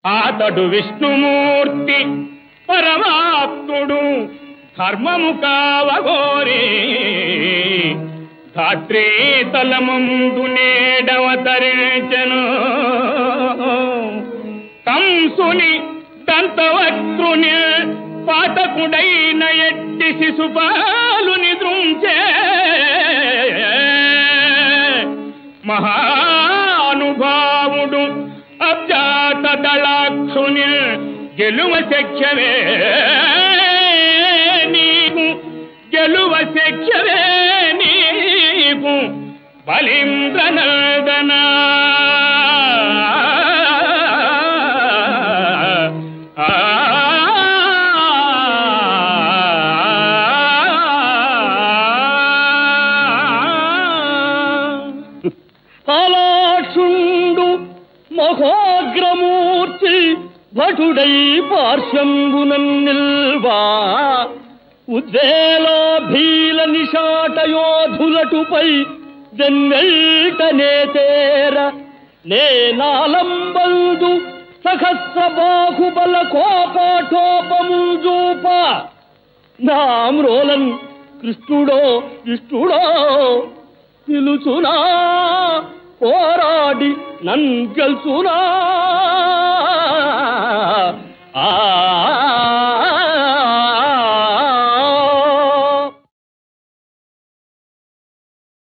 ఆతడు విష్ణుమూర్తి పరమాత్ముడు ధర్మము కావగోరే ధాత్రీ తలమందు నేడవతరించను కంసుని దంతవక్రుని పాతకుడైన ఎట్టి శిశుపాలుని దృంచే మహానుభావుడు అబ్జాత దళాక్షుని గెలువ శక్యవే నీకు గెలువ శక్యవే నీకు బలింద్రనదన పాలాక్షుండు మహోగ్రమూర్తి భటుడై పార్శ్వంబునన్ నిల్వా ఉద్వేలాభీల నిషాటయోధులటుపై జన్మెల్టనే తేర నేనాలంబందు సహస్ర బాహుబల కోపాఠోపము జూప నామ్రోలన్ కృష్ణుడో విష్ణుడో పిలుచునా పోరాడి నన్ గెలుచునా